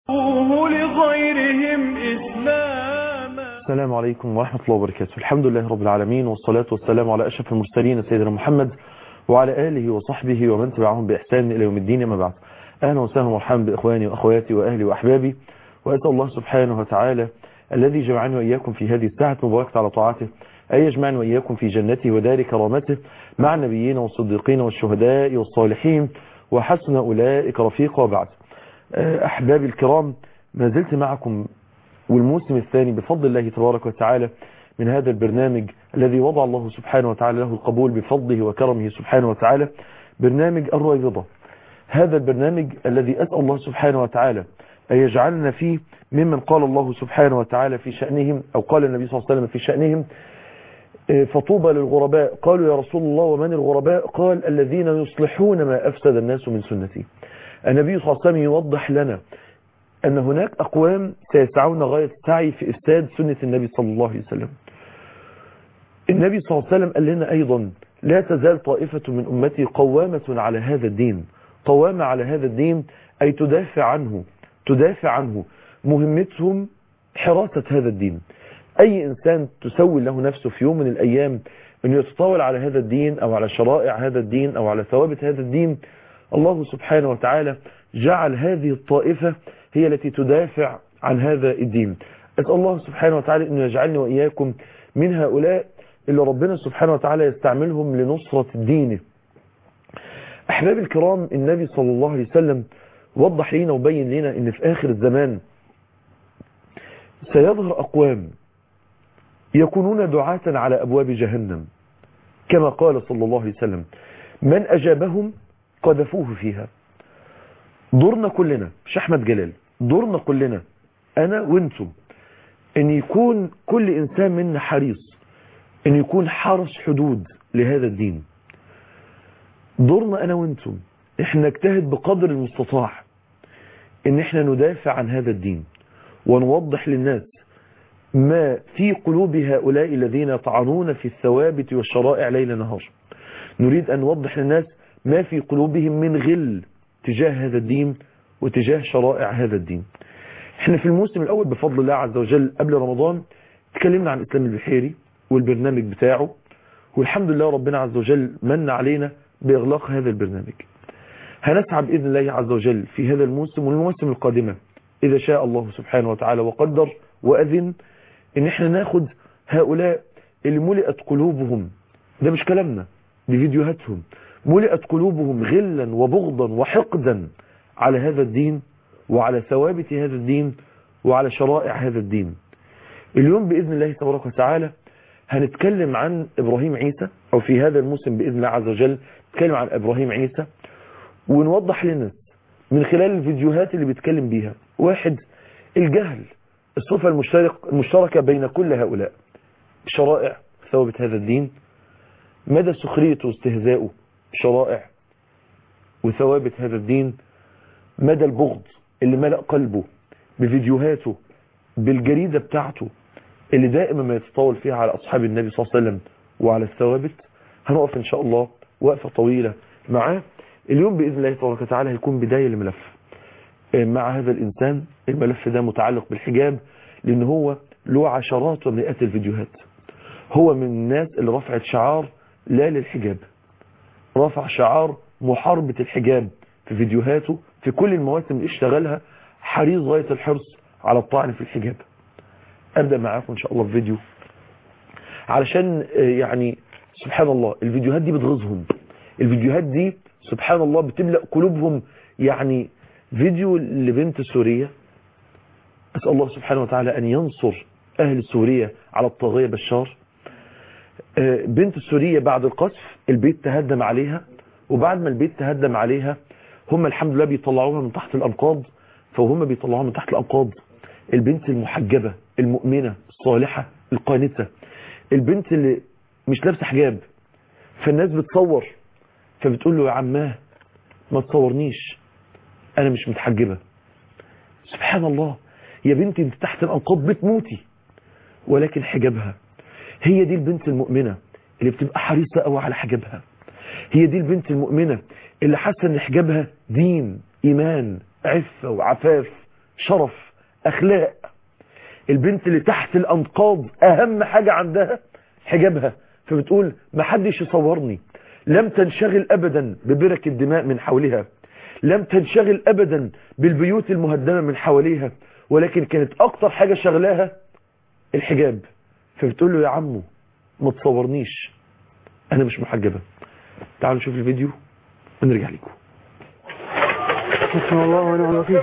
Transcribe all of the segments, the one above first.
لغيرهم إسلاما السلام عليكم ورحمة الله وبركاته الحمد لله رب العالمين والصلاة والسلام على أشرف المرسلين سيدنا محمد وعلى آله وصحبه ومن تبعهم بإحسان إلى يوم الدين أما بعد أهلا وسهلا ومرحبا بإخواني وأخواتي وأهلي وأحبابي وأسأل الله سبحانه وتعالى الذي جمعني وإياكم في هذه الساعة مباركة على طاعته أن يجمعني وإياكم في جنته ودار كرامته مع النبيين والصديقين والشهداء والصالحين وحسن أولئك رفيقا وبعد أحبابي الكرام ما زلت معكم والموسم الثاني بفضل الله تبارك وتعالى من هذا البرنامج الذي وضع الله سبحانه وتعالى له القبول بفضله وكرمه سبحانه وتعالى برنامج الرويبضة هذا البرنامج الذي أسأل الله سبحانه وتعالى أن يجعلنا فيه ممن قال الله سبحانه وتعالى في شأنهم أو قال النبي صلى الله عليه وسلم في شأنهم فطوبى للغرباء قالوا يا رسول الله ومن الغرباء قال الذين يصلحون ما أفسد الناس من سنتي النبي صلى الله عليه وسلم يوضح لنا أن هناك أقوام سيسعون غاية السعي في إفساد سنة النبي صلى الله عليه وسلم النبي صلى الله عليه وسلم قال لنا أيضا لا تزال طائفة من أمتي قوامة على هذا الدين قوامة على هذا الدين أي تدافع عنه تدافع عنه مهمتهم حراسة هذا الدين أي إنسان تسوي له نفسه في يوم من الأيام أن يتطاول على هذا الدين أو على شرائع هذا الدين أو على ثوابت هذا الدين الله سبحانه وتعالى جعل هذه الطائفة هي التي تدافع عن هذا الدين أسأل الله سبحانه وتعالى أن يجعلني وإياكم من هؤلاء اللي ربنا سبحانه وتعالى يستعملهم لنصرة دينه أحباب الكرام النبي صلى الله عليه وسلم وضح لنا وبين لنا أن في آخر الزمان سيظهر أقوام يكونون دعاة على أبواب جهنم كما قال صلى الله عليه وسلم من أجابهم قذفوه فيها دورنا كلنا مش أحمد جلال دورنا كلنا أنا وانتم أن يكون كل إنسان منا حريص أن يكون حرس حدود لهذا الدين دورنا أنا وانتم احنا نجتهد بقدر المستطاع ان احنا ندافع عن هذا الدين ونوضح للناس ما في قلوب هؤلاء الذين يطعنون في الثوابت والشرائع ليل نهار نريد أن نوضح للناس ما في قلوبهم من غل تجاه هذا الدين وتجاه شرائع هذا الدين احنا في الموسم الأول بفضل الله عز وجل قبل رمضان تكلمنا عن إسلام البحيري والبرنامج بتاعه والحمد لله ربنا عز وجل من علينا بإغلاق هذا البرنامج هنسعى بإذن الله عز وجل في هذا الموسم والمواسم القادمة إذا شاء الله سبحانه وتعالى وقدر وأذن إن احنا ناخد هؤلاء اللي ملئت قلوبهم ده مش كلامنا دي فيديوهاتهم ملئت قلوبهم غلا وبغضا وحقدا على هذا الدين وعلى ثوابت هذا الدين وعلى شرائع هذا الدين اليوم بإذن الله تبارك وتعالى هنتكلم عن إبراهيم عيسى أو في هذا الموسم بإذن الله عز وجل نتكلم عن إبراهيم عيسى ونوضح للناس من خلال الفيديوهات اللي بيتكلم بيها واحد الجهل الصفة المشترك المشتركة بين كل هؤلاء شرائع ثوابت هذا الدين مدى سخريته واستهزائه بشرائع وثوابت هذا الدين مدى البغض اللي ملأ قلبه بفيديوهاته بالجريدة بتاعته اللي دائما ما يتطاول فيها على أصحاب النبي صلى الله عليه وسلم وعلى الثوابت هنقف إن شاء الله وقفة طويلة معاه اليوم بإذن الله تبارك وتعالى هيكون بداية لملف مع هذا الإنسان الملف ده متعلق بالحجاب لأن هو له عشرات ومئات الفيديوهات هو من الناس اللي رفعت شعار لا للحجاب رفع شعار محاربة الحجاب في فيديوهاته في كل المواسم اللي اشتغلها حريص غاية الحرص على الطعن في الحجاب أبدأ معاكم إن شاء الله في فيديو علشان يعني سبحان الله الفيديوهات دي بتغيظهم الفيديوهات دي سبحان الله بتملأ قلوبهم يعني فيديو لبنت سورية أسأل الله سبحانه وتعالى أن ينصر أهل سوريا على الطاغية بشار بنت سورية بعد القصف البيت تهدم عليها وبعد ما البيت تهدم عليها هم الحمد لله بيطلعوها من تحت الأنقاض فهم بيطلعوها من تحت الأنقاض البنت المحجبة المؤمنة الصالحة القانتة البنت اللي مش لابسه حجاب فالناس بتصور فبتقول له يا عماه ما تصورنيش انا مش متحجبة سبحان الله يا بنتي انت تحت الانقاض بتموتي ولكن حجابها هي دي البنت المؤمنة اللي بتبقى حريصة قوي على حجابها هي دي البنت المؤمنة اللي حاسة ان حجابها دين ايمان عفة وعفاف شرف اخلاق البنت اللي تحت الانقاض اهم حاجة عندها حجابها فبتقول ما حدش يصورني لم تنشغل ابدا ببرك الدماء من حولها لم تنشغل ابدا بالبيوت المهدمة من حواليها ولكن كانت اكتر حاجة شغلاها الحجاب فبتقول له يا عمو ما تصورنيش انا مش محجبة تعالوا نشوف الفيديو ونرجع لكم بسم الله ونعم الوكيل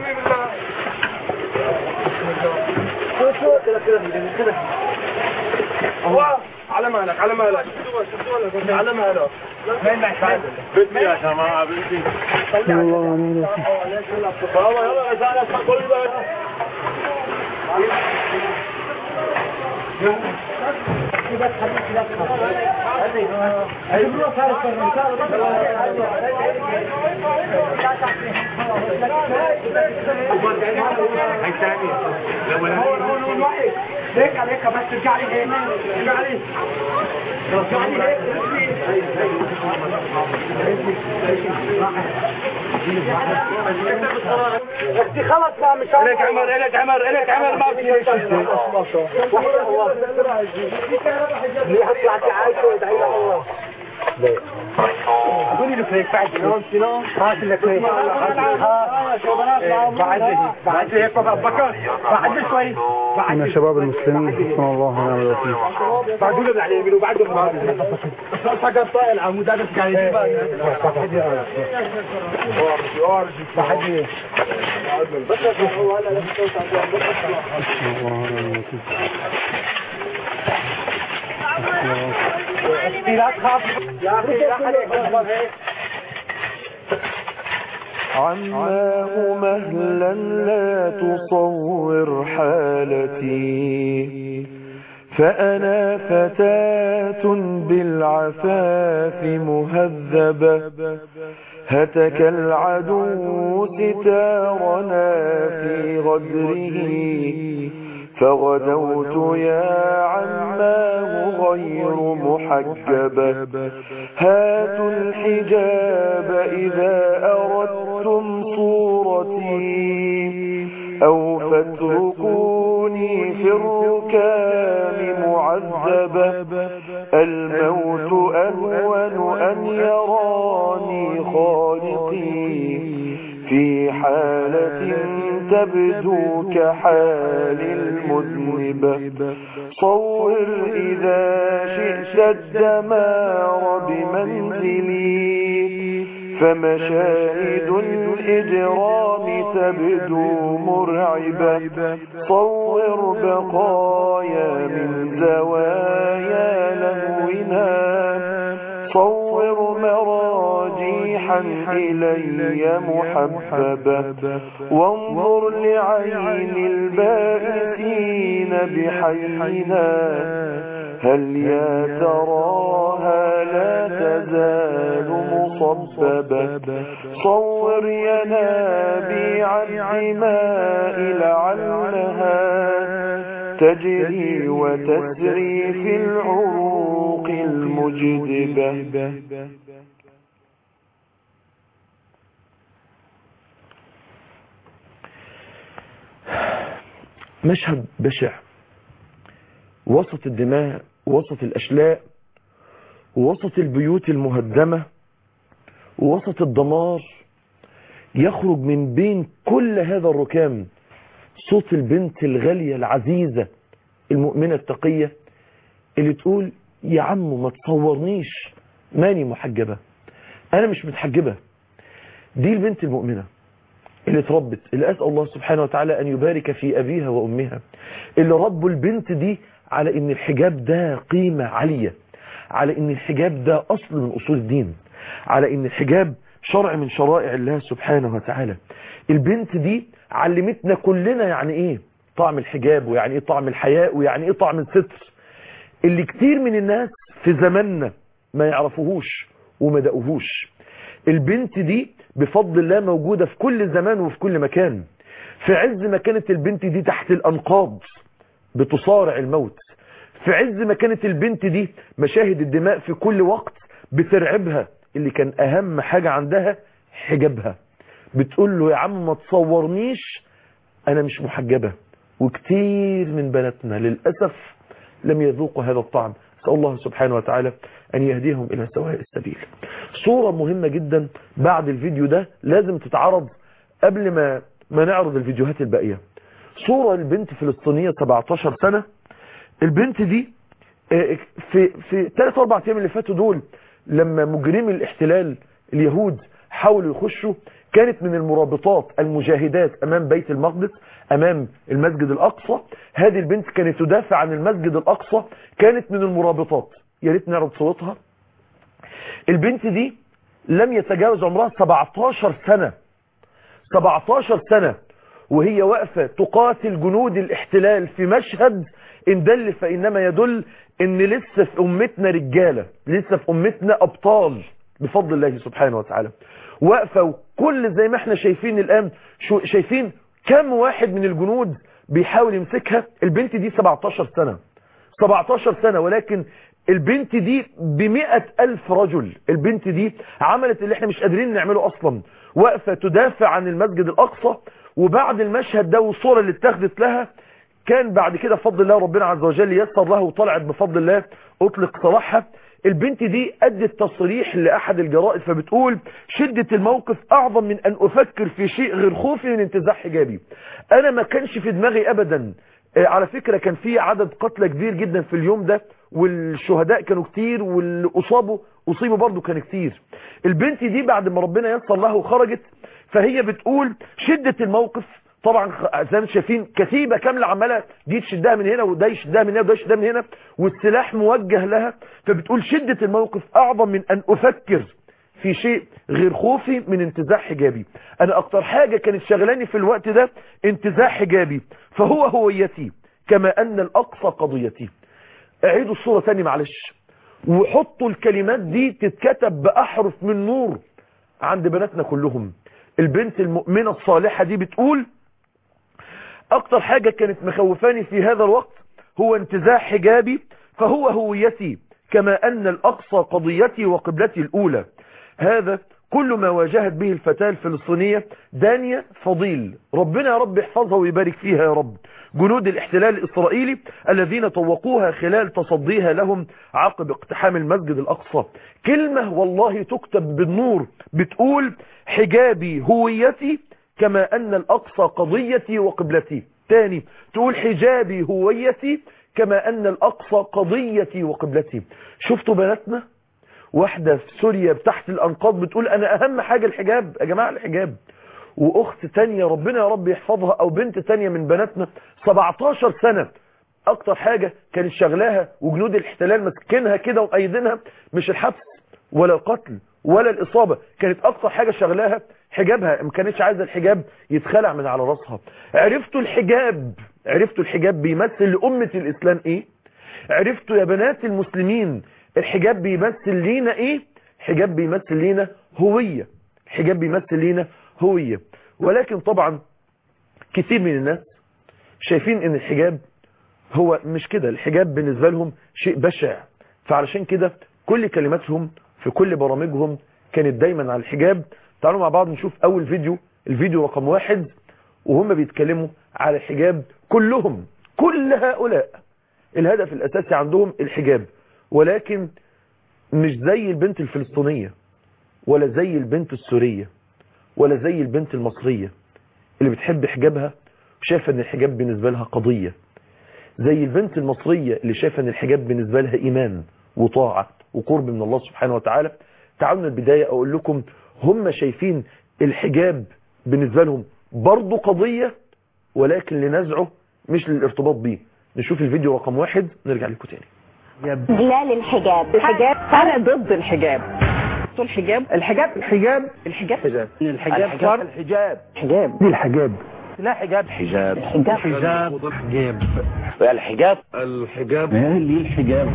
على مالك على مالك على مالك بنتي يا جماعة بنتي بسم الله ونعم الوكيل بابا يلا يا زلمة اسمع كل ده هيك عليك بس ترجع لي هيك ترجع لي ترجع لي هيك اختي خلص بقى مش الك عمر الك عمر الك عمر ما في شيء اللي حتى عندي عايشه وادعي له الله قولي له هيك بعد هات لك هيك بعد بعد هيك بكر بعد شوي من الشباب المسلمين بسم الله ونعم الوكيل بعد له على يمين وبعد فقط طائل العمود هذا كان بسم الله ونعم الوكيل لا تخاف يا اخي لا حد يقول هيك عماه مهلا لا تصور حالتي فأنا فتاة بالعفاف مهذبة هتك العدو ستارنا في غدره فغدوت يا عماه غير محجبة هاتوا الحجاب إذا أردتم صورتي أو فاتركوني في الركام معذبة الموت أهون أن يراني خالقي في حالة تبدو كحال المذنبة صور إذا شئت الدمار بمنزلي فمشاهد الإجرام تبدو مرعبة صور بقايا من زوايا لهونا صور مراجيحا إلي محببة وانظر لعين البائسين بحينا هل يا تراها لا تزال مصببة صور ينابيع الدماء لعلها تجري وتسري في العروق المجدبة مشهد بشع وسط الدماء وسط الأشلاء وسط البيوت المهدمة وسط الدمار يخرج من بين كل هذا الركام صوت البنت الغالية العزيزة المؤمنة التقية اللي تقول يا عم ما تصورنيش ماني محجبة انا مش متحجبة دي البنت المؤمنة اللي اتربت اللي اسأل الله سبحانه وتعالى ان يبارك في ابيها وامها اللي ربوا البنت دي على ان الحجاب ده قيمة عالية على ان الحجاب ده اصل من اصول الدين على ان الحجاب شرع من شرائع الله سبحانه وتعالى البنت دي علمتنا كلنا يعني ايه طعم الحجاب ويعني ايه طعم الحياء ويعني ايه طعم الستر اللي كتير من الناس في زماننا ما يعرفوهوش وما دقوهوش البنت دي بفضل الله موجودة في كل زمان وفي كل مكان في عز ما كانت البنت دي تحت الأنقاض بتصارع الموت في عز ما كانت البنت دي مشاهد الدماء في كل وقت بترعبها اللي كان أهم حاجة عندها حجابها بتقول له يا عم ما تصورنيش انا مش محجبة وكتير من بناتنا للأسف لم يذوقوا هذا الطعم أسأل الله سبحانه وتعالى أن يهديهم إلى سواء السبيل صورة مهمة جدا بعد الفيديو ده لازم تتعرض قبل ما ما نعرض الفيديوهات الباقية صورة البنت فلسطينية 17 سنة البنت دي آه، في في 3 4 ايام اللي فاتوا دول لما مجرمي الاحتلال اليهود حاولوا يخشوا كانت من المرابطات المجاهدات امام بيت المقدس امام المسجد الاقصى هذه البنت كانت تدافع عن المسجد الاقصى كانت من المرابطات يا ريت نعرض صورتها البنت دي لم يتجاوز عمرها 17 سنة 17 سنة وهي واقفة تقاتل جنود الاحتلال في مشهد ان دل فإنما يدل ان لسه في أمتنا رجالة لسه في أمتنا أبطال بفضل الله سبحانه وتعالى واقفة وكل زي ما احنا شايفين الآن شو شايفين كم واحد من الجنود بيحاول يمسكها البنت دي 17 سنة 17 سنة ولكن البنت دي بمئة ألف رجل البنت دي عملت اللي احنا مش قادرين نعمله أصلا واقفة تدافع عن المسجد الأقصى وبعد المشهد ده والصورة اللي اتخذت لها كان بعد كده بفضل الله ربنا عز وجل يسر لها وطلعت بفضل الله أطلق سراحها البنت دي أدت تصريح لأحد الجرائد فبتقول شدة الموقف أعظم من أن أفكر في شيء غير خوفي من انتزاع حجابي أنا ما كانش في دماغي أبدا آه، على فكرة كان في عدد قتلى كبير جدا في اليوم ده والشهداء كانوا كتير واللي أصابوا أصيبوا برضو كان كتير البنت دي بعد ما ربنا يسر لها وخرجت فهي بتقول شدة الموقف طبعا خ- زي ما انتم شايفين كتيبة كاملة عمالة دي تشدها من هنا وده يشدها من هنا وده يشدها من هنا والسلاح موجه لها فبتقول شدة الموقف أعظم من أن أفكر في شيء غير خوفي من انتزاع حجابي انا اكتر حاجة كانت شغلاني في الوقت ده انتزاع حجابي فهو هويتي كما ان الاقصى قضيتي اعيدوا الصورة تاني معلش وحطوا الكلمات دي تتكتب باحرف من نور عند بناتنا كلهم البنت المؤمنة الصالحة دي بتقول اكتر حاجة كانت مخوفاني في هذا الوقت هو انتزاع حجابي فهو هويتي كما ان الاقصى قضيتي وقبلتي الاولى هذا كل ما واجهت به الفتاة الفلسطينية دانية فضيل ربنا يا رب يحفظها ويبارك فيها يا رب جنود الاحتلال الإسرائيلي الذين طوقوها خلال تصديها لهم عقب اقتحام المسجد الأقصى كلمة والله تكتب بالنور بتقول حجابي هويتي كما أن الأقصى قضيتي وقبلتي تاني تقول حجابي هويتي كما أن الأقصى قضيتي وقبلتي شفتوا بناتنا واحدة في سوريا تحت الأنقاض بتقول أنا أهم حاجة الحجاب يا جماعة الحجاب وأخت تانية ربنا يا رب يحفظها أو بنت تانية من بناتنا 17 سنة أكتر حاجة كانت شغلاها وجنود الاحتلال مسكنها كده ومأيدينها مش الحبس ولا القتل ولا الإصابة كانت أكتر حاجة شغلاها حجابها ما كانتش عايزة الحجاب يتخلع من على راسها عرفتوا الحجاب عرفتوا الحجاب بيمثل لأمة الإسلام إيه عرفتوا يا بنات المسلمين الحجاب بيمثل لينا ايه حجاب بيمثل لينا هوية حجاب بيمثل لينا هوية ولكن طبعا كثير من الناس شايفين ان الحجاب هو مش كده الحجاب بالنسبة لهم شيء بشع فعلشان كده كل كلماتهم في كل برامجهم كانت دايما على الحجاب تعالوا مع بعض نشوف اول فيديو الفيديو رقم واحد وهم بيتكلموا على الحجاب كلهم كل هؤلاء الهدف الاساسي عندهم الحجاب ولكن مش زي البنت الفلسطينية ولا زي البنت السورية ولا زي البنت المصرية اللي بتحب حجابها وشايفة ان الحجاب بالنسبة لها قضية زي البنت المصرية اللي شايفة ان الحجاب بالنسبة لها ايمان وطاعة وقرب من الله سبحانه وتعالى تعالوا من البداية اقول لكم هم شايفين الحجاب بالنسبة لهم برضو قضية ولكن لنزعه مش للارتباط بيه نشوف الفيديو رقم واحد نرجع لكم تاني لا للحجاب الحجاب انا ضد الحجاب الحجاب الحجاب الحجاب الحجاب حجاب. الحجاب فرض الحجاب حجاب دي الحجاب لا حجاب حجاب حجاب حجاب الحجاب الحجاب ليه الحجاب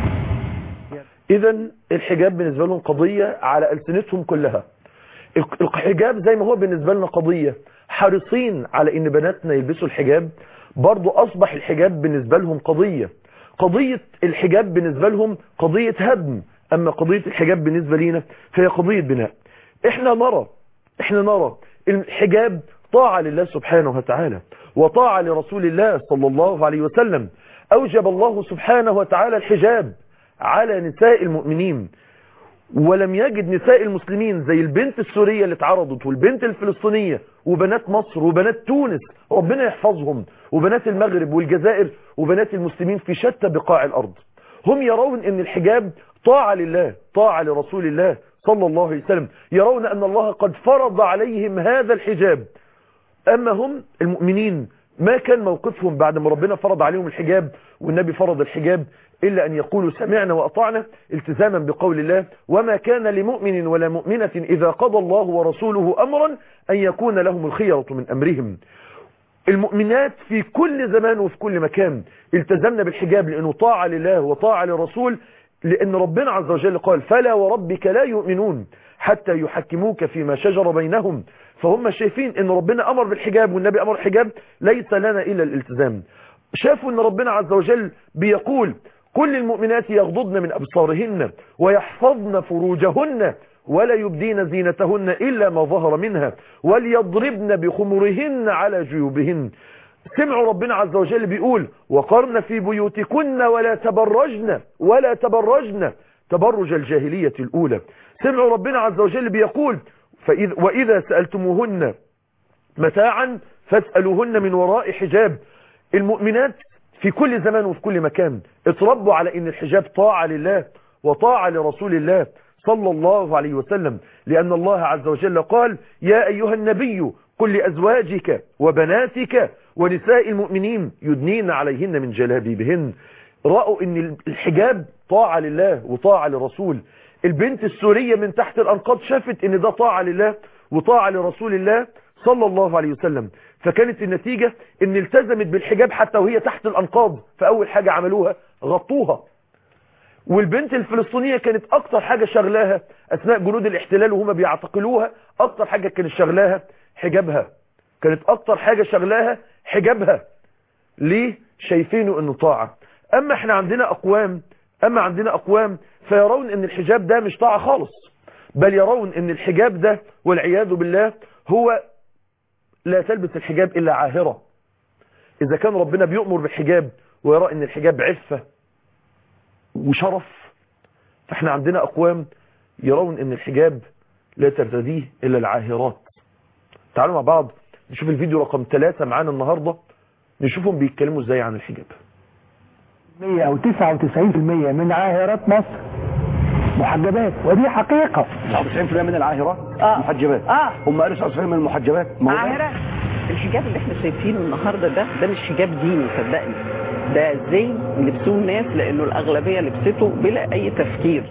اذا الحجاب بالنسبة لهم قضية على ألسنتهم كلها الحجاب زي ما هو بالنسبة لنا قضية حريصين على ان بناتنا يلبسوا الحجاب برضو اصبح الحجاب بالنسبة لهم قضية قضية الحجاب بالنسبة لهم قضية هدم اما قضية الحجاب بالنسبة لنا فهي قضية بناء احنا نرى احنا نرى الحجاب طاعة لله سبحانه وتعالى وطاعة لرسول الله صلى الله عليه وسلم أوجب الله سبحانه وتعالى الحجاب على نساء المؤمنين ولم يجد نساء المسلمين زي البنت السورية اللي اتعرضت والبنت الفلسطينية وبنات مصر وبنات تونس ربنا يحفظهم وبنات المغرب والجزائر وبنات المسلمين في شتى بقاع الأرض هم يرون ان الحجاب طاعة لله طاعة لرسول الله صلى الله عليه وسلم يرون أن الله قد فرض عليهم هذا الحجاب أما هم المؤمنين ما كان موقفهم بعد ما ربنا فرض عليهم الحجاب والنبي فرض الحجاب إلا أن يقولوا سمعنا وأطعنا التزاما بقول الله وما كان لمؤمن ولا مؤمنة إذا قضى الله ورسوله أمرا أن يكون لهم الخيرة من أمرهم المؤمنات في كل زمان وفي كل مكان التزمنا بالحجاب لأنه طاعة لله وطاعة للرسول لأن ربنا عز وجل قال فلا وربك لا يؤمنون حتى يحكموك فيما شجر بينهم فهم شايفين ان ربنا امر بالحجاب والنبي امر الحجاب ليس لنا الا الالتزام شافوا ان ربنا عز وجل بيقول كل المؤمنات يغضضن من ابصارهن ويحفظن فروجهن ولا يبدين زينتهن الا ما ظهر منها وليضربن بخمرهن على جيوبهن سمعوا ربنا عز وجل بيقول وقرن في بيوتكن ولا تبرجن ولا تبرجن تبرج الجاهلية الأولى سمعوا ربنا عز وجل بيقول فإذ وإذا سألتموهن متاعا فاسألوهن من وراء حجاب المؤمنات في كل زمان وفي كل مكان اتربوا على ان الحجاب طاعة لله وطاعة لرسول الله صلى الله عليه وسلم لأن الله عز وجل قال يا أيها النبي قل لأزواجك وبناتك ونساء المؤمنين يدنين عليهن من جلابيبهن رأوا ان الحجاب طاعة لله وطاعة لرسول البنت السورية من تحت الأنقاض شافت ان ده طاعة لله وطاعة لرسول الله صلى الله عليه وسلم فكانت النتيجة ان التزمت بالحجاب حتى وهي تحت الأنقاض فأول حاجة عملوها غطوها والبنت الفلسطينية كانت أكتر حاجة شغلاها أثناء جنود الاحتلال وهم بيعتقلوها أكتر حاجة كانت شغلاها حجابها كانت أكتر حاجة شغلاها حجابها ليه شايفينه انه طاعة اما احنا عندنا اقوام اما عندنا اقوام فيرون ان الحجاب ده مش طاعة خالص بل يرون ان الحجاب ده والعياذ بالله هو لا تلبس الحجاب الا عاهرة اذا كان ربنا بيؤمر بالحجاب ويرى ان الحجاب عفة وشرف فاحنا عندنا اقوام يرون ان الحجاب لا ترتديه الا العاهرات تعالوا مع بعض نشوف الفيديو رقم ثلاثة معانا النهاردة نشوفهم بيتكلموا ازاي عن الحجاب 100 او 99% من عاهرات مصر محجبات ودي حقيقة 99% من العاهرات آه. محجبات اه هم قالوا 99% من المحجبات ما هو ده. عاهرة الحجاب اللي احنا شايفينه النهارده ده ده مش حجاب ديني صدقني ده زي لبسوه الناس لانه الاغلبيه لبسته بلا اي تفكير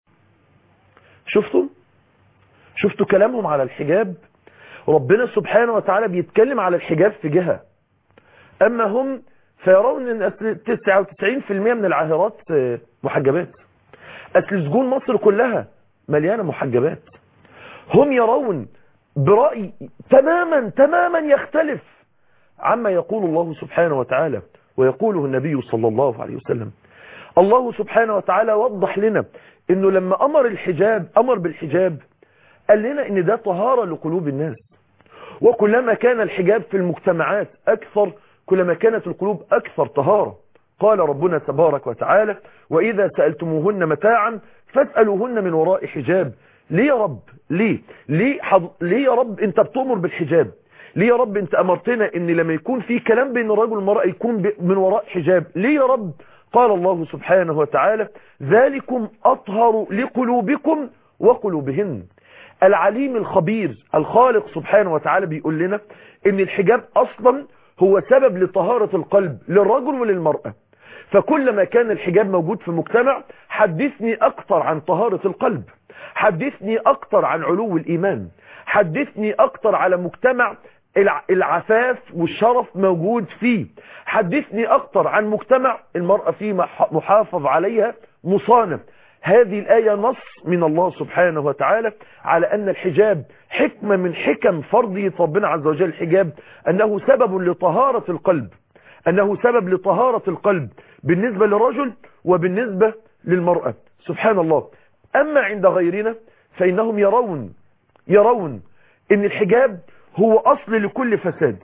شفتوا شفتوا كلامهم على الحجاب ربنا سبحانه وتعالى بيتكلم على الحجاب في جهة اما هم فيرون ان أصل 99% من العاهرات آه، محجبات اصل سجون مصر كلها مليانة محجبات هم يرون برأي تماما تماما يختلف عما يقول الله سبحانه وتعالى ويقوله النبي صلى الله عليه وسلم الله سبحانه وتعالى وضح لنا انه لما امر الحجاب امر بالحجاب قال لنا ان ده طهارة لقلوب الناس وكلما كان الحجاب في المجتمعات اكثر كلما كانت القلوب اكثر طهارة قال ربنا تبارك وتعالى واذا سألتموهن متاعا فاسألوهن من وراء حجاب ليه يا رب ليه ليه, حض... ليه يا رب انت بتؤمر بالحجاب ليه يا رب انت امرتنا ان لما يكون في كلام بين الرجل والمرأة يكون ب... من وراء حجاب ليه يا رب قال الله سبحانه وتعالى ذلكم اطهر لقلوبكم وقلوبهن العليم الخبير الخالق سبحانه وتعالى بيقول لنا ان الحجاب اصلا هو سبب لطهارة القلب للرجل وللمرأة فكلما كان الحجاب موجود في مجتمع حدثني اكتر عن طهارة القلب حدثني اكتر عن علو الايمان حدثني اكتر على مجتمع الع- العفاف والشرف موجود فيه حدثني اكتر عن مجتمع المرأة فيه مح- محافظ عليها مصانة هذه الآية نص من الله سبحانه وتعالى على أن الحجاب حكمة من حكم فرضية ربنا عز وجل الحجاب أنه سبب لطهارة القلب أنه سبب لطهارة القلب بالنسبة للرجل وبالنسبة للمرأة سبحان الله أما عند غيرنا فإنهم يرون يرون ان الحجاب هو اصل لكل فساد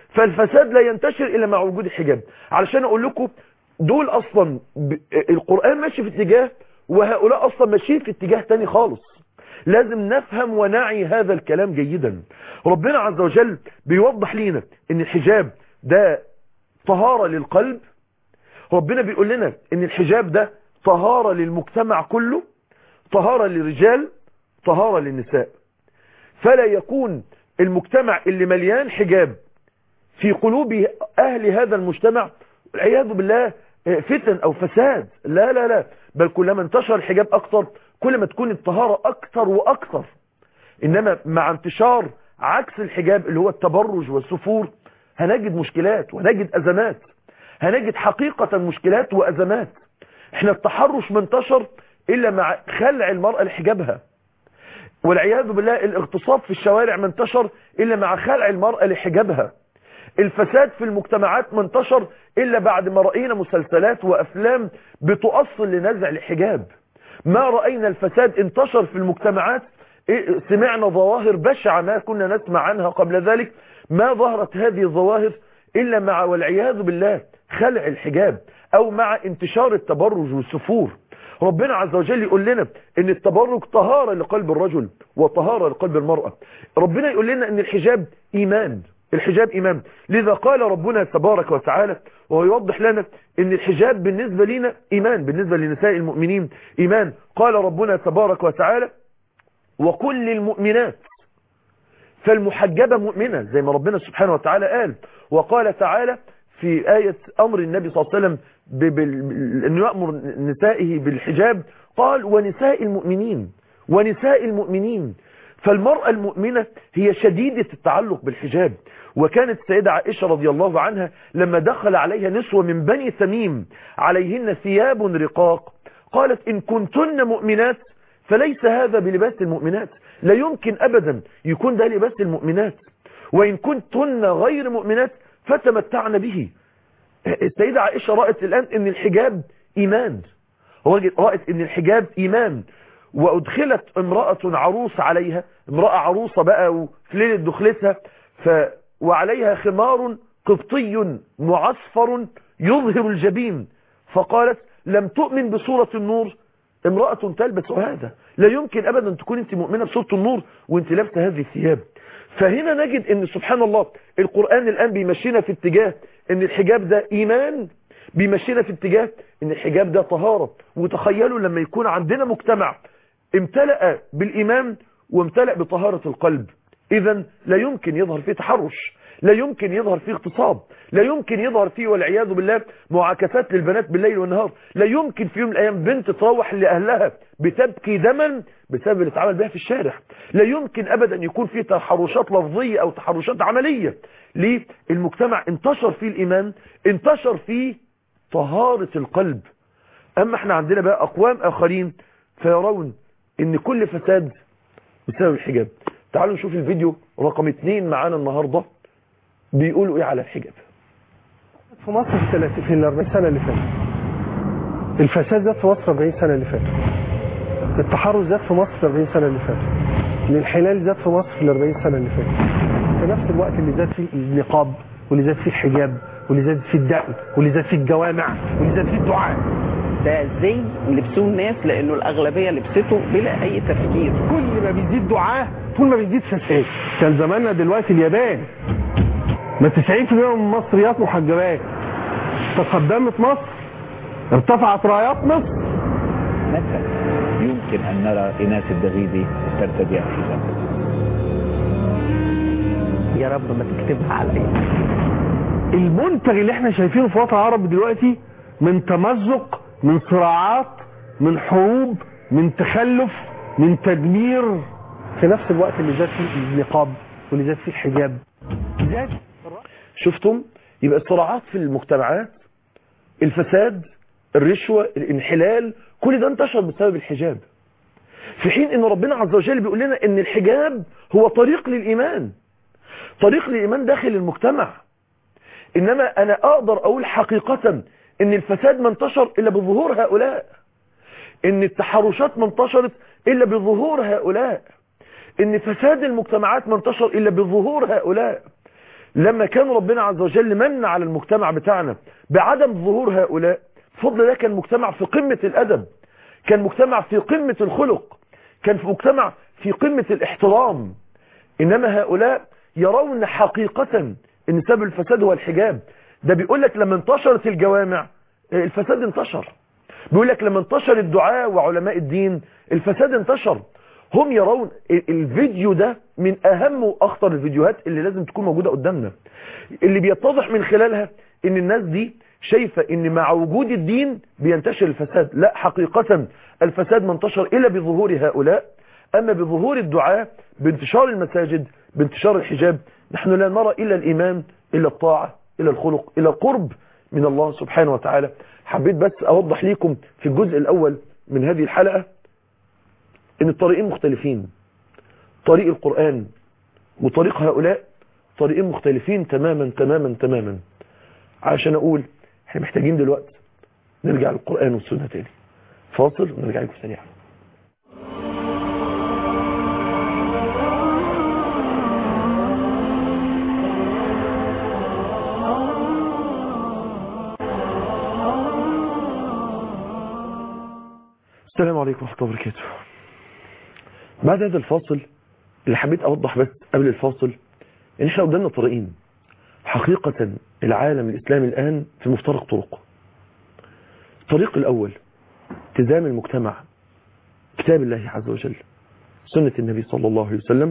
فالفساد لا ينتشر الا مع وجود الحجاب علشان اقول لكم دول اصلا ب... القرآن ماشي في اتجاه وهؤلاء اصلا ماشيين في اتجاه تاني خالص لازم نفهم ونعي هذا الكلام جيدا ربنا عز وجل بيوضح لينا ان الحجاب ده طهارة للقلب ربنا بيقول لنا ان الحجاب ده طهارة للمجتمع كله طهارة للرجال طهارة للنساء فلا يكون المجتمع اللي مليان حجاب في قلوب اهل هذا المجتمع والعياذ بالله فتن او فساد لا لا لا بل كلما انتشر الحجاب اكتر كل ما تكون الطهارة اكتر واكتر انما مع انتشار عكس الحجاب اللي هو التبرج والسفور هنجد مشكلات وهنجد ازمات هنجد حقيقة مشكلات وازمات احنا التحرش ما انتشر الا مع خلع المرأة لحجابها والعياذ بالله الاغتصاب في الشوارع ما انتشر الا مع خلع المرأة لحجابها الفساد في المجتمعات ما انتشر الا بعد ما رأينا مسلسلات وافلام بتؤصل لنزع الحجاب ما رأينا الفساد انتشر في المجتمعات سمعنا ظواهر بشعة ما كنا نسمع عنها قبل ذلك ما ظهرت هذه الظواهر إلا مع والعياذ بالله خلع الحجاب أو مع انتشار التبرج والسفور ربنا عز وجل يقول لنا ان التبرج طهارة لقلب الرجل وطهارة لقلب المرأة ربنا يقول لنا ان الحجاب ايمان الحجاب ايمان لذا قال ربنا تبارك وتعالى وهو يوضح لنا ان الحجاب بالنسبة لنا ايمان بالنسبة لنساء المؤمنين ايمان قال ربنا تبارك وتعالى وكل المؤمنات فالمحجبة مؤمنة زي ما ربنا سبحانه وتعالى قال وقال تعالى في آية أمر النبي صلى الله عليه وسلم أنه يأمر نسائه بالحجاب قال ونساء المؤمنين ونساء المؤمنين فالمرأة المؤمنة هي شديدة التعلق بالحجاب وكانت السيدة عائشة رضي الله عنها لما دخل عليها نسوة من بني تميم عليهن ثياب رقاق قالت إن كنتن مؤمنات فليس هذا بلباس المؤمنات لا يمكن أبدا يكون ده لباس المؤمنات وإن كنتن غير مؤمنات فتمتعن به السيدة عائشة رأت الآن أن الحجاب إيمان رأت أن الحجاب إيمان وأدخلت امرأة عروس عليها امرأة عروسة بقى وفي ليلة دخلتها ف وعليها خمار قبطي معصفر يظهر الجبين فقالت لم تؤمن بصورة النور امرأة تلبس هذا لا يمكن أبدا تكون انت مؤمنة بصورة النور وانت لابسه هذه الثياب فهنا نجد ان سبحان الله القرآن الآن بيمشينا في اتجاه ان الحجاب ده ايمان بيمشينا في اتجاه ان الحجاب ده طهارة وتخيلوا لما يكون عندنا مجتمع امتلأ بالإيمان وامتلأ بطهارة القلب اذا لا يمكن يظهر فيه تحرش لا يمكن يظهر فيه اغتصاب لا يمكن يظهر فيه والعياذ بالله معاكسات للبنات بالليل والنهار لا يمكن في يوم من الايام بنت تروح لاهلها بتبكي دما بسبب اللي اتعمل بها في الشارع لا يمكن ابدا يكون فيه تحرشات لفظيه او تحرشات عمليه ليه المجتمع انتشر فيه الايمان انتشر فيه طهاره القلب اما احنا عندنا بقى اقوام اخرين فيرون ان كل فساد بسبب الحجاب تعالوا نشوف الفيديو رقم اتنين معانا النهارده بيقولوا ايه على الحجاب في مصر في 30 في ال 40 سنه اللي فاتت الفساد زاد في مصر 40 سنه اللي فاتت التحرش زاد في مصر في 40 سنه اللي فاتت الانحلال زاد في مصر في ال 40 سنه اللي فاتت في نفس الوقت اللي زاد فيه النقاب واللي زاد فيه الحجاب واللي زاد فيه الدقن واللي زاد فيه الجوامع واللي زاد فيه الدعاء ده زي لبسوه الناس لانه الاغلبيه لبسته بلا اي تفكير كل ما بيزيد دعاء طول ما بيزيد فساد كان زماننا دلوقتي اليابان ما 90% من المصريات محجبات تقدمت مصر ارتفعت رايات مصر متى يمكن أن نرى إناث الدغيدي ترتدي الحجاب يا رب ما تكتبها عليا المنتج اللي احنا شايفينه في الوطن العربي دلوقتي من تمزق من صراعات من حروب من تخلف من تدمير في نفس الوقت اللي زاد فيه النقاب واللي زاد فيه الحجاب زاد شفتم يبقى الصراعات في المجتمعات الفساد الرشوة الانحلال كل ده انتشر بسبب الحجاب في حين ان ربنا عز وجل بيقول لنا ان الحجاب هو طريق للإيمان طريق للإيمان داخل المجتمع إنما أنا أقدر أقول حقيقة ان الفساد ما انتشر إلا بظهور هؤلاء ان التحرشات ما انتشرت إلا بظهور هؤلاء ان فساد المجتمعات ما انتشر إلا بظهور هؤلاء لما كان ربنا عز وجل من على المجتمع بتاعنا بعدم ظهور هؤلاء بفضل ده كان مجتمع في قمة الأدب كان مجتمع في قمة الخلق كان في مجتمع في قمة الاحترام إنما هؤلاء يرون حقيقة ان سبب الفساد هو الحجاب ده بيقول لك لما انتشرت الجوامع الفساد انتشر بيقول لك لما انتشر الدعاء وعلماء الدين الفساد انتشر هم يرون الفيديو ده من اهم واخطر الفيديوهات اللي لازم تكون موجودة قدامنا اللي بيتضح من خلالها ان الناس دي شايفة ان مع وجود الدين بينتشر الفساد لا حقيقة الفساد ما انتشر الا بظهور هؤلاء اما بظهور الدعاء بانتشار المساجد بانتشار الحجاب نحن لا نرى إلا الإيمان إلا الطاعة إلا الخلق إلا القرب من الله سبحانه وتعالى حبيت بس أوضح لكم في الجزء الأول من هذه الحلقة إن الطريقين مختلفين طريق القرآن وطريق هؤلاء طريقين مختلفين تماما تماما تماما عشان أقول احنا محتاجين دلوقتي نرجع للقرآن والسنة تاني فاصل ونرجع لكم سريعا السلام عليكم ورحمة الله وبركاته بعد هذا الفاصل اللي حبيت أوضح بس قبل الفاصل إن إحنا قدامنا طريقين حقيقة العالم الإسلامي الآن في مفترق طرق الطريق الأول التزام المجتمع كتاب الله عز وجل سنة النبي صلى الله عليه وسلم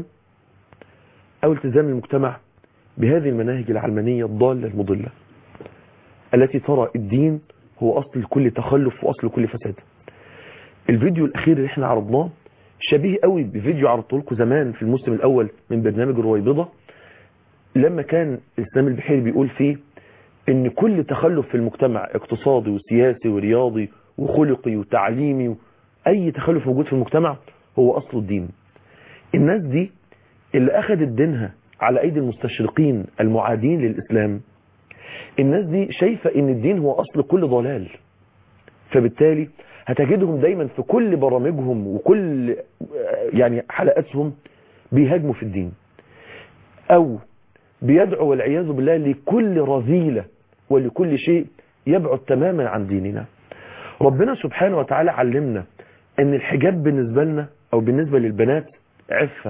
أو التزام المجتمع بهذه المناهج العلمانية الضالة المضلة التي ترى الدين هو أصل كل تخلف وأصل كل فساد الفيديو الأخير اللي احنا عرضناه شبيه قوي بفيديو عرضته لكم زمان في الموسم الأول من برنامج الرويبضة لما كان الإسلام البحيري بيقول فيه ان كل تخلف في المجتمع اقتصادي وسياسي ورياضي وخلقي وتعليمي اي تخلف موجود في المجتمع هو اصل الدين الناس دي اللي اخذت دينها على ايدي المستشرقين المعادين للاسلام الناس دي شايفة ان الدين هو اصل كل ضلال فبالتالي هتجدهم دايما في كل برامجهم وكل يعني حلقاتهم بيهاجموا في الدين او بيدعو والعياذ بالله لكل رذيلة ولكل شيء يبعد تماما عن ديننا ربنا سبحانه وتعالى علمنا ان الحجاب بالنسبة لنا او بالنسبة للبنات عفة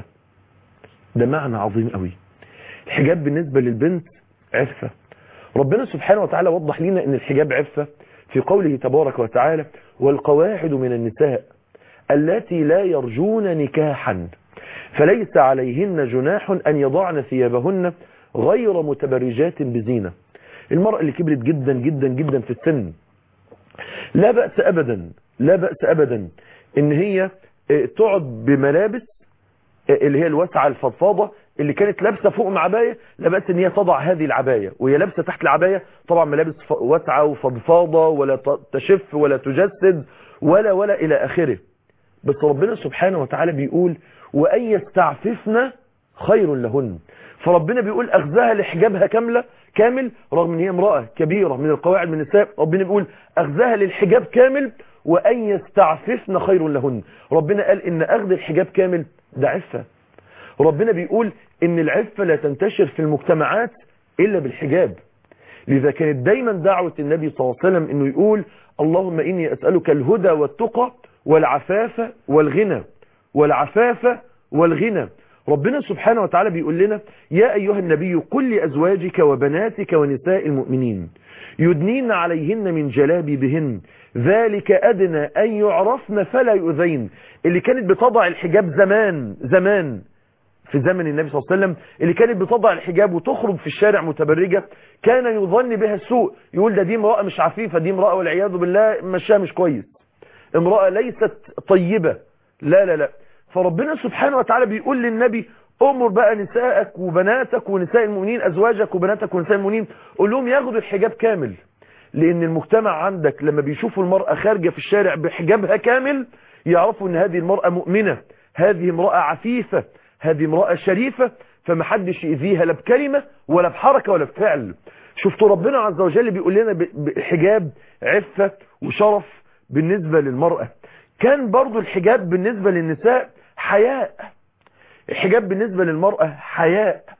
ده معنى عظيم قوي الحجاب بالنسبة للبنت عفة ربنا سبحانه وتعالى وضح لنا ان الحجاب عفة في قوله تبارك وتعالى والقواعد من النساء التي لا يرجون نكاحا فليس عليهن جناح أن يضعن ثيابهن غير متبرجات بزينة المرأة اللي كبرت جدا جدا جدا في السن لا بأس أبدا لا بأس أبدا ان هي تقعد بملابس اللي هي الواسعة الفضفاضة اللي كانت لابسة فوق عباية لا بأس ان هي تضع هذه العباية وهي لابسة تحت العباية طبعا ملابس واسعة وفضفاضة ولا تشف ولا تجسد ولا ولا الى اخره بس ربنا سبحانه وتعالى بيقول وأن يستعففن خير لهن فربنا بيقول أخذها لحجابها كاملة كامل رغم ان هي امرأة كبيرة من القواعد من النساء ربنا بيقول أخذها للحجاب كامل وأن يستعففن خير لهن ربنا قال إن أخذ الحجاب كامل ده عفة ربنا بيقول إن العفة لا تنتشر في المجتمعات إلا بالحجاب لذا كانت دايما دعوة النبي صلى الله عليه وسلم إنه يقول اللهم إني أسألك الهدى والتقى والعفاف والغنى والعفاف والغنى ربنا سبحانه وتعالى بيقول لنا يا أيها النبي قل لأزواجك وبناتك ونساء المؤمنين يدنين عليهن من جلابي بهن ذلك أدنى أن يعرفن فلا يؤذين اللي كانت بتضع الحجاب زمان زمان في زمن النبي صلى الله عليه وسلم اللي كانت بتضع الحجاب وتخرج في الشارع متبرجة كان يظن بها السوء يقول ده دي امرأة مش عفيفة دي امرأة والعياذ بالله مشاها مش كويس امرأة ليست طيبة لا لا لا فربنا سبحانه وتعالى بيقول للنبي امر بقى نسائك وبناتك ونساء المؤمنين ازواجك وبناتك ونساء المؤمنين قول لهم ياخدوا الحجاب كامل لان المجتمع عندك لما بيشوفوا المرأة خارجة في الشارع بحجابها كامل يعرفوا ان هذه المرأة مؤمنة هذه امرأة عفيفة هذه امرأة شريفة فمحدش يأذيها لا بكلمة ولا بحركة ولا بفعل شفتوا ربنا عز وجل بيقول لنا بحجاب عفة وشرف بالنسبة للمرأة كان برضو الحجاب بالنسبة للنساء حياء الحجاب بالنسبة للمرأة حياء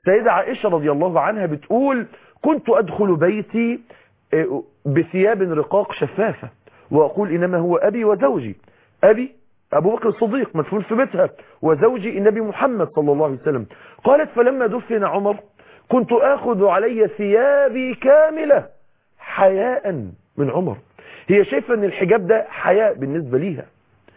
سيدة عائشة رضي الله عنها بتقول كنت أدخل بيتي آه، بثياب رقاق شفافة وأقول إنما هو أبي وزوجي أبي أبو بكر الصديق مدفون في بيتها وزوجي النبي محمد صلى الله عليه وسلم قالت فلما دفن عمر كنت آخذ علي ثيابي كاملة حياء من عمر هي شايفة أن الحجاب ده حياء بالنسبة ليها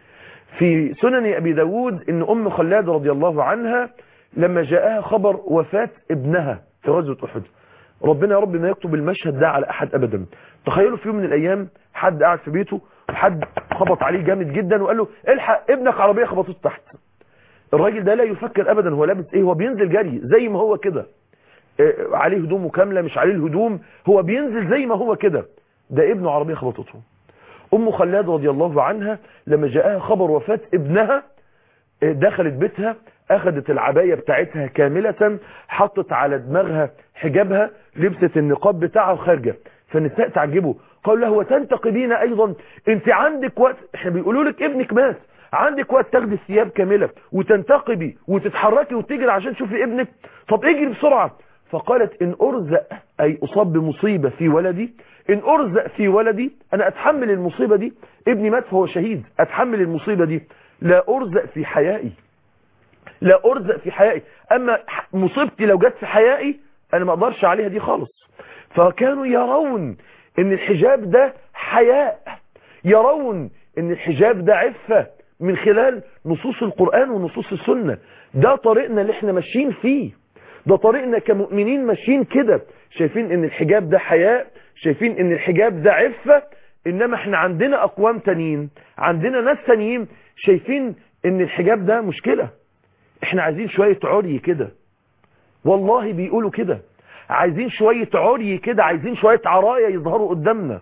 في سنن أبي داود أن أم خلاد رضي الله عنها لما جاءها خبر وفاة ابنها في غزوة أحد ربنا يا رب ما يكتب المشهد ده على أحد أبدا تخيلوا في يوم من الأيام حد قاعد في بيته وحد خبط عليه جامد جدا وقال له الحق ابنك عربية خبطته تحت الراجل ده لا يفكر أبدا هو لابس إيه هو بينزل جري زي ما هو كده آه، عليه هدومه كاملة مش عليه الهدوم هو بينزل زي ما هو كده ده ابنه عربية خبطته أم خلاد رضي الله عنها لما جاءها خبر وفاة ابنها آه، دخلت بيتها أخذت العباية بتاعتها كاملة حطت على دماغها حجابها لبست النقاب بتاعها وخارجة فالنساء تعجبوا قالوا له وتنتقبين أيضا انت عندك وقت احنا بيقولوا لك ابنك مات عندك وقت تاخدي الثياب كاملة وتنتقبي وتتحركي وتجري عشان تشوفي ابنك طب اجري بسرعة فقالت ان ارزق اي اصاب بمصيبة في ولدي ان ارزق في ولدي انا اتحمل المصيبة دي ابني مات فهو شهيد اتحمل المصيبة دي لا ارزق في حيائي لا ارزق في حيائي اما ح- مصيبتي لو جت في حيائي انا ما اقدرش عليها دي خالص فكانوا يرون ان الحجاب ده حياء يرون ان الحجاب ده عفة من خلال نصوص القرآن ونصوص السنة ده طريقنا اللي احنا ماشيين فيه ده طريقنا كمؤمنين ماشيين كده شايفين ان الحجاب ده حياء شايفين ان الحجاب ده عفة انما احنا عندنا اقوام تانيين عندنا ناس تانيين شايفين ان الحجاب ده مشكلة احنا عايزين شوية عري كده والله بيقولوا كده عايزين شوية عري كده عايزين شوية عرايا يظهروا قدامنا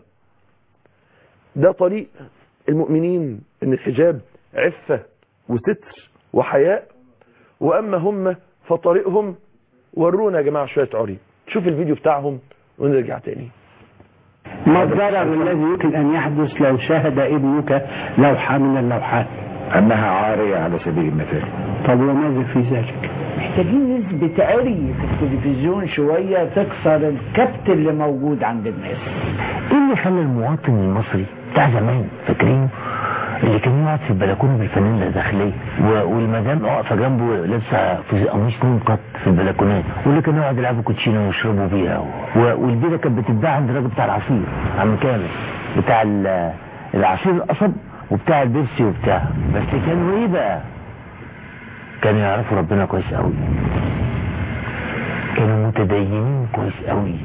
ده طريق المؤمنين ان الحجاب عفة وستر وحياء واما هم فطريقهم ورونا يا جماعة شوية عري شوف الفيديو بتاعهم ونرجع تاني ما الضرر الذي يمكن أن يحدث لو شاهد ابنك لوحة من اللوحات أنها عارية على سبيل المثال طب وماذا في ذلك محتاجين نسبة عري في التلفزيون شوية تكسر الكبت اللي موجود عند الناس ايه اللي خلى المواطن المصري بتاع زمان فاكرين اللي كان يقعد في البلكونه بالفانيلا الداخليه و- والمدام واقفه جنبه لابسه في قميص نوم قط في البلكونات واللي كانوا يقعدوا يلعبوا كوتشينه ويشربوا بيها و- والبيضه كانت بتتباع عند الراجل بتاع العصير عم كامل بتاع ال- العصير القصب وبتاع البيبسي وبتاع بس كانوا ايه بقى كانوا يعرفوا ربنا كويس قوي كانوا متدينين كويس قوي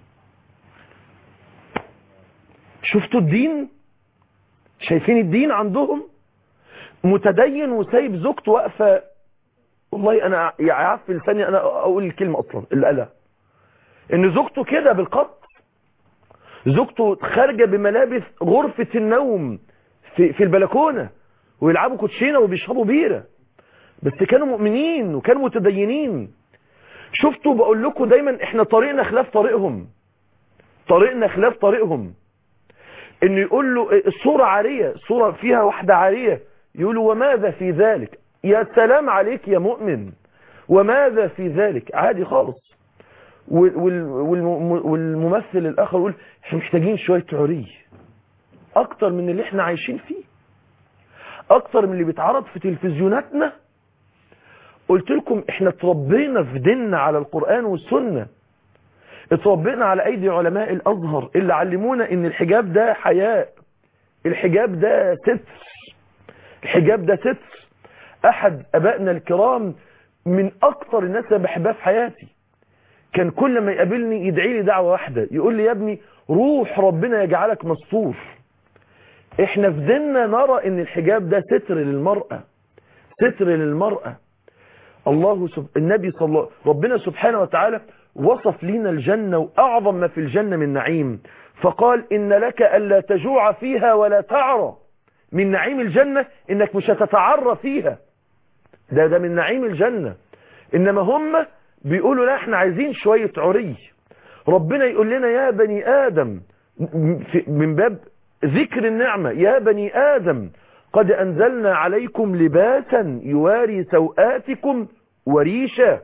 شفتوا الدين شايفين الدين عندهم متدين وسايب زوجته واقفه والله انا يعرف في لساني انا اقول الكلمه اصلا اللي قالها ان زوجته كده بالقط زوجته خارجه بملابس غرفه النوم في في البلكونه ويلعبوا كوتشينه وبيشربوا بيره بس كانوا مؤمنين وكانوا متدينين شفتوا بقول لكم دايما احنا طريقنا خلاف طريقهم طريقنا خلاف طريقهم انه يقول له الصورة عارية الصورة فيها واحدة عارية يقول له وماذا في ذلك يا سلام عليك يا مؤمن وماذا في ذلك عادي خالص وال- وال- والم- والممثل الاخر يقول احنا محتاجين شوية عري اكتر من اللي احنا عايشين فيه اكتر من اللي بيتعرض في تلفزيوناتنا قلت لكم احنا اتربينا في ديننا على القرآن والسنة اتربينا على ايدي علماء الازهر اللي علمونا ان الحجاب ده حياء الحجاب ده ستر الحجاب ده ستر احد ابائنا الكرام من اكتر الناس اللي بحبها في حياتي كان كل ما يقابلني يدعي لي دعوة واحدة يقول لي يا ابني روح ربنا يجعلك مستور احنا في ديننا نرى ان الحجاب ده ستر للمرأة ستر للمرأة الله سب... النبي صلى الله ربنا سبحانه وتعالى وصف لنا الجنة وأعظم ما في الجنة من نعيم فقال إن لك ألا تجوع فيها ولا تعرى من نعيم الجنة إنك مش هتتعرى فيها ده ده من نعيم الجنة إنما هم بيقولوا لا احنا عايزين شوية عري ربنا يقول لنا يا بني آدم في- من باب ذكر النعمة يا بني آدم قد أنزلنا عليكم لباسا يواري سوآتكم وريشا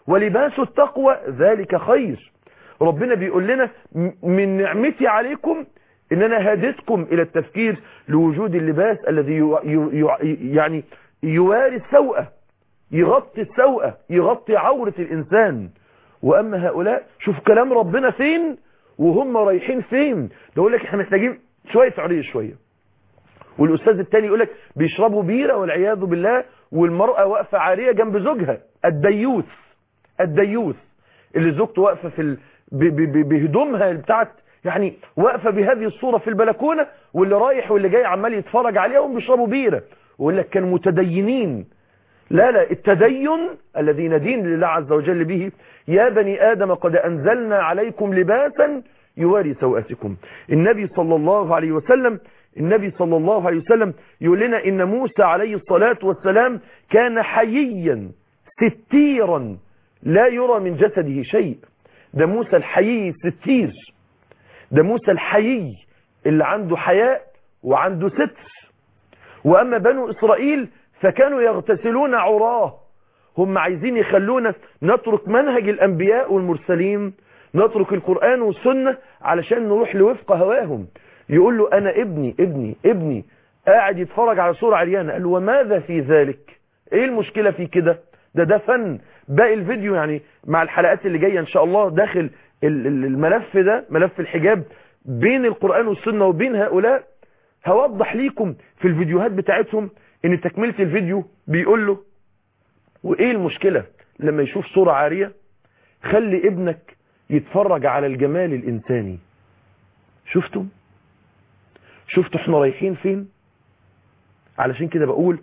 ولباس التقوى ذلك خير ربنا بيقول لنا من نعمتي عليكم ان انا هديتكم الى التفكير لوجود اللباس الذي يو يو يعني يواري السوءة يغطي السوءة يغطي عورة الانسان واما هؤلاء شوف كلام ربنا فين وهم رايحين فين ده يقول لك احنا محتاجين شوية عري شوية والاستاذ التاني يقول لك بيشربوا بيرة والعياذ بالله والمرأة واقفة عارية جنب زوجها الديوث الديوث اللي زوجته واقفة في ال... ب... ب... بهدومها بتاعت يعني واقفة بهذه الصورة في البلكونة واللي رايح واللي جاي عمال يتفرج عليهم بيشربوا بيرة ويقول لك كانوا متدينين لا لا التدين الذي ندين لله عز وجل به يا بني آدم قد أنزلنا عليكم لباسا يواري سوءاتكم النبي صلى الله عليه وسلم النبي صلى الله عليه وسلم يقول لنا إن موسى عليه الصلاة والسلام كان حييا ستيرا لا يرى من جسده شيء ده موسى الحيي ستير ده موسى الحيي اللي عنده حياء وعنده ستر وأما بنو إسرائيل فكانوا يغتسلون عراه هم عايزين يخلونا نترك منهج الأنبياء والمرسلين نترك القرآن والسنة علشان نروح لوفق هواهم يقول له أنا ابني ابني ابني قاعد يتفرج على صورة عريانة قال له وماذا في ذلك ايه المشكلة في كده ده ده فن باقي الفيديو يعني مع الحلقات اللي جاية ان شاء الله داخل الملف ده ملف الحجاب بين القرآن والسنة وبين هؤلاء هوضح ليكم في الفيديوهات بتاعتهم ان تكملة الفيديو بيقول له وايه المشكلة لما يشوف صورة عارية خلي ابنك يتفرج على الجمال الانساني شفتم شفتوا احنا رايحين فين علشان كده بقول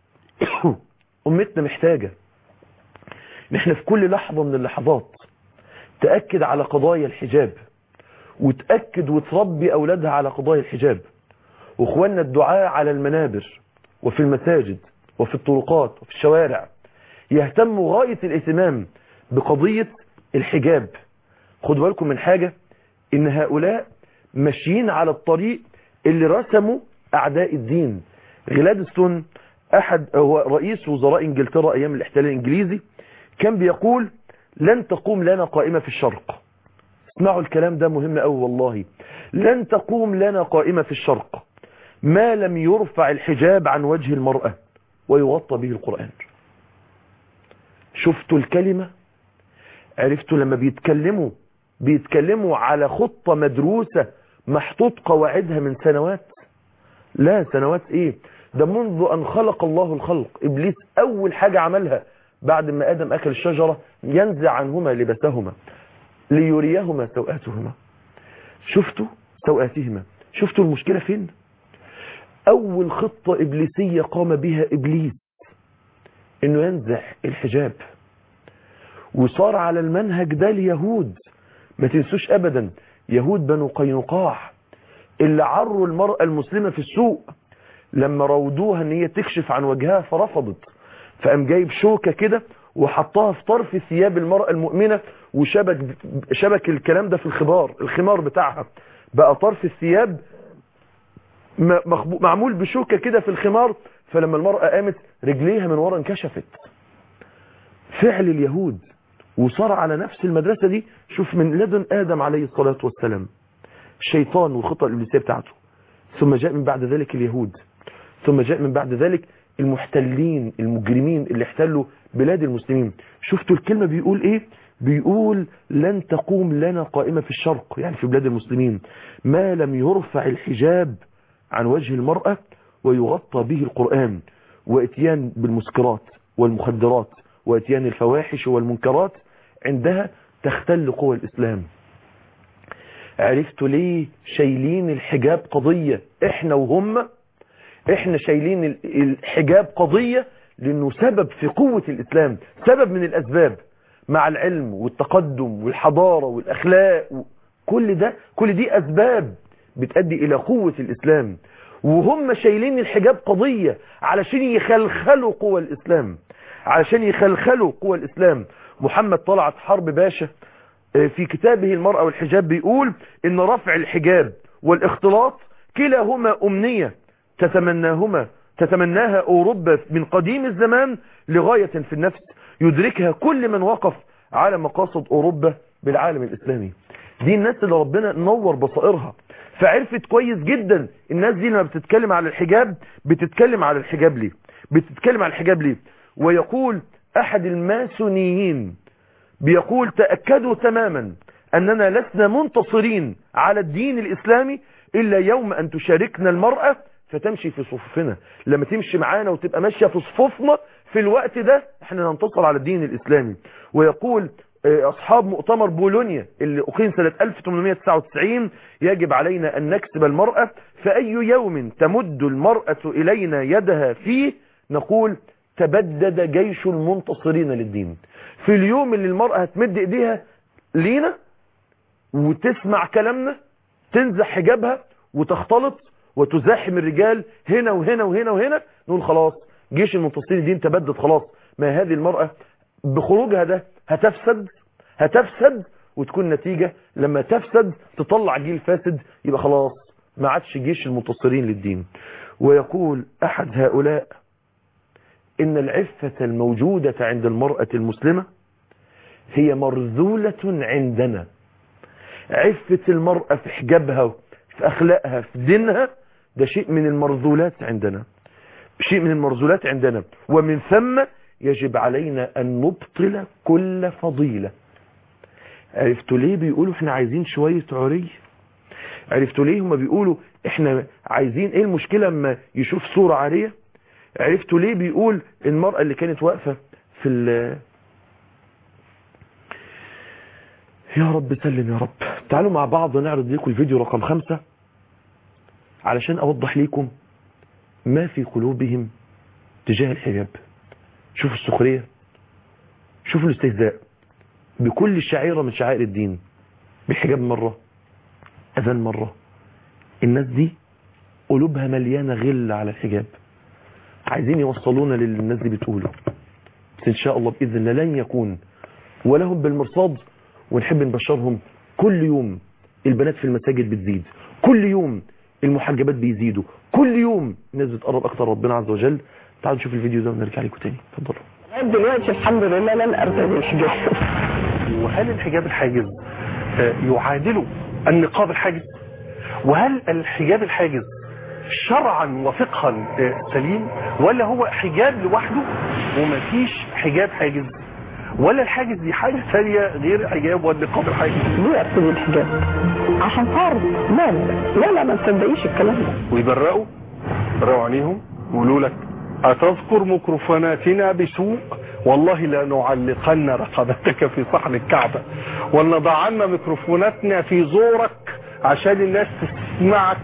امتنا محتاجة ان احنا في كل لحظة من اللحظات تأكد على قضايا الحجاب وتأكد وتربي أولادها على قضايا الحجاب واخواننا الدعاء على المنابر وفي المساجد وفي الطرقات وفي الشوارع يهتموا غاية الاهتمام بقضية الحجاب خدوا بالكم من حاجة ان هؤلاء ماشيين على الطريق اللي رسموا اعداء الدين غلادستون احد هو رئيس وزراء انجلترا ايام الاحتلال الانجليزي كان بيقول لن تقوم لنا قائمة في الشرق اسمعوا الكلام ده مهم قوي والله لن تقوم لنا قائمة في الشرق ما لم يرفع الحجاب عن وجه المرأة ويغطى به القرآن شفتوا الكلمة عرفتوا لما بيتكلموا بيتكلموا على خطة مدروسة محطوط قواعدها من سنوات لا سنوات ايه ده منذ ان خلق الله الخلق ابليس اول حاجة عملها بعد ما ادم اكل الشجرة ينزع عنهما لبسهما ليريهما سوآتهما شفتوا سوآتهما شفتوا المشكلة فين اول خطة ابليسية قام بها ابليس انه ينزع الحجاب وصار على المنهج ده اليهود ما تنسوش ابدا يهود بنو قينقاع اللي عروا المرأة المسلمة في السوق لما راودوها ان هي تكشف عن وجهها فرفضت فقام جايب شوكة كده وحطها في طرف ثياب المرأة المؤمنة وشبك شبك الكلام ده في الخمار الخمار بتاعها بقى طرف الثياب معمول بشوكة كده في الخمار فلما المرأة قامت رجليها من ورا انكشفت فعل اليهود وصار على نفس المدرسة دي شوف من لدن آدم عليه الصلاة والسلام الشيطان والخطة الإبليسية بتاعته ثم جاء من بعد ذلك اليهود ثم جاء من بعد ذلك المحتلين المجرمين اللي احتلوا بلاد المسلمين شفتوا الكلمة بيقول ايه بيقول لن تقوم لنا قائمة في الشرق يعني في بلاد المسلمين ما لم يرفع الحجاب عن وجه المرأة ويغطى به القرآن واتيان بالمسكرات والمخدرات واتيان الفواحش والمنكرات عندها تختل قوى الإسلام عرفتوا ليه شايلين الحجاب قضية احنا وهم احنا شايلين الحجاب قضية لانه سبب في قوة الاسلام سبب من الاسباب مع العلم والتقدم والحضارة والاخلاق كل ده كل دي اسباب بتؤدي الى قوة الاسلام وهم شايلين الحجاب قضية علشان يخلخلوا قوى الاسلام علشان يخلخلوا قوى الاسلام محمد طلعت حرب باشا في كتابه المرأة والحجاب بيقول ان رفع الحجاب والاختلاط كلاهما امنية تتمناهما تتمناها اوروبا من قديم الزمان لغاية في النفس يدركها كل من وقف على مقاصد أوروبا بالعالم الإسلامي دي الناس اللي ربنا نور بصائرها فعرفت كويس جدا الناس دي لما بتتكلم على الحجاب بتتكلم على الحجاب ليه بتتكلم على الحجاب ليه ويقول أحد الماسونيين بيقول تأكدوا تماما أننا لسنا منتصرين على الدين الإسلامي إلا يوم أن تشاركنا المرأة فتمشي في صفوفنا لما تمشي معانا وتبقى ماشية في صفوفنا في الوقت ده احنا ننتصر على الدين الإسلامي ويقول أصحاب مؤتمر بولونيا اللي أقيم سنة 1899 يجب علينا أن نكسب المرأة فأي يوم تمد المرأة إلينا يدها فيه نقول تبدد جيش المنتصرين للدين في اليوم اللي المرأة هتمد إيديها لينا وتسمع كلامنا تنزح حجابها وتختلط وتزاحم الرجال هنا وهنا وهنا وهنا نقول خلاص جيش المنتصرين للدين تبدد خلاص ما هذه المرأة بخروجها ده هتفسد هتفسد وتكون نتيجة لما تفسد تطلع جيل فاسد يبقى خلاص ما عادش جيش المنتصرين للدين ويقول أحد هؤلاء إن العفة الموجودة عند المرأة المسلمة هي مرذولة عندنا عفة المرأة في حجابها في أخلاقها في دينها ده شيء من المرذولات عندنا شيء من المرذولات عندنا ومن ثم يجب علينا أن نبطل كل فضيلة عرفتوا ليه بيقولوا احنا عايزين شوية عري عرفتوا ليه هما بيقولوا احنا عايزين ايه المشكلة اما يشوف صورة عارية عرفتوا ليه بيقول المرأة اللي كانت واقفة في ال يا رب سلم يا رب تعالوا مع بعض نعرض لكم الفيديو رقم خمسة علشان اوضح لكم ما في قلوبهم تجاه الحجاب شوفوا السخرية شوفوا الاستهزاء بكل شعيرة من شعائر الدين بالحجاب مرة أذان مرة الناس دي قلوبها مليانة غل على الحجاب عايزين يوصلونا للي الناس دي بتقوله بس إن شاء الله بإذن الله لن يكون ولهم بالمرصاد ونحب نبشرهم كل يوم البنات في المساجد بتزيد كل يوم المحجبات بيزيدوا كل يوم الناس بتقرب أكتر ربنا عز وجل تعالوا نشوف الفيديو ده ونرجع لكم تاني اتفضلوا دلوقتي الحمد لله لم ارتدي الحجاب وهل الحجاب الحاجز آه، يعادل النقاب الحاجز وهل الحجاب الحاجز شرعا وفقها آه، سليم ولا هو حجاب لوحده ومفيش حجاب حاجز ولا الحاجز دي حاجة ثانية غير الحجاب والنقاب الحاجز ليه ارتدي الحجاب عشان فرض لا لا لا ما تصدقيش الكلام ده ويبرقوا يبرقوا عينيهم ويقولوا لك أتذكر ميكروفوناتنا بسوء والله لنعلقن رقبتك في صحن الكعبة ولنضعن ميكروفوناتنا في زورك عشان الناس تسمعك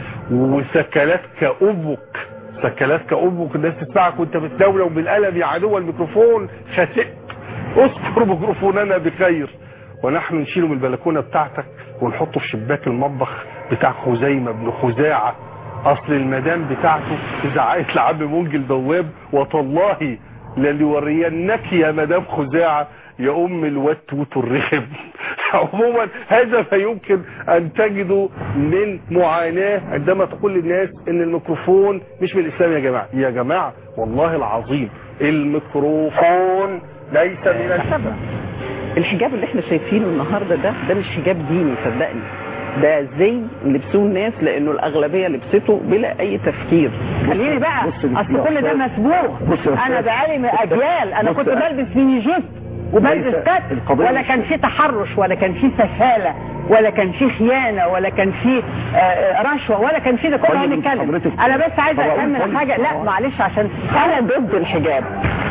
وسكلتك أمك سكلتك أمك الناس تسمعك وانت بتدولة وبالقلم يا عدو الميكروفون خسئت اذكر ميكروفوننا بخير ونحن نشيله من البلكونة بتاعتك ونحطه في شباك المطبخ بتاع خزيمة بن خزاعة اصل المدام بتاعته زعقت لعم منجي البواب وتالله لنورينك يا مدام خزاعة يا ام الوتوت الرخم عموما هذا ما يمكن ان تجده من معاناة عندما تقول للناس ان الميكروفون مش من الاسلام يا جماعة يا جماعة والله العظيم الميكروفون ليس من الاسلام الحجاب اللي احنا شايفينه النهارده ده ده مش حجاب ديني صدقني ده زي لبسوه الناس لانه الاغلبيه لبسته بلا اي تفكير خليني بقى اصل كل ده مسبوق انا بقالي من اجيال انا كنت بلبس ميني جيب وبلبس كت ولا كان في تحرش ولا كان في سفاله ولا كان في خيانه ولا كان في آه، آه، رشوه ولا كان في ده كله هنتكلم انا بس عايزه اكمل حاجه لا معلش عشان انا ضد الحجاب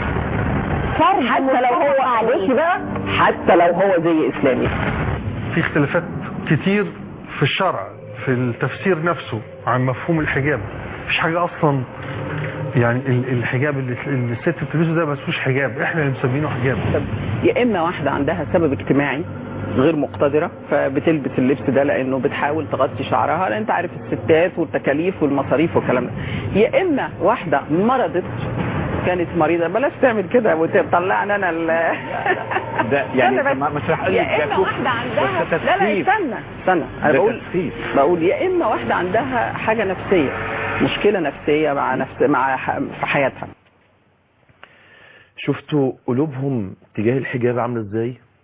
حتى لو هو معلش بقى حتى لو هو زي اسلامي في اختلافات كتير في الشرع في التفسير نفسه عن مفهوم الحجاب مفيش حاجة اصلا يعني ال- الحجاب اللي اللي الست بتلبسه ده ما اسموش حجاب احنا اللي مسمينه حجاب يا اما واحده عندها سبب اجتماعي غير مقتدره فبتلبس اللبس ده لانه بتحاول تغطي شعرها لان انت عارف الستات والتكاليف والمصاريف والكلام ده يا اما واحده مرضت كانت مريضه بلاش تعمل كده وتطلعني انا ال ده يعني استنى بس. ما- مش راح اقول لك يا ده اما كفر. واحده عندها بس لا لا تسفيف. استنى استنى انا ده بقول تسفيف. بقول يا اما واحده عندها حاجه نفسيه مشكله نفسيه مع نفس مع ح- في حياتها شفتوا قلوبهم تجاه الحجاب عامله ازاي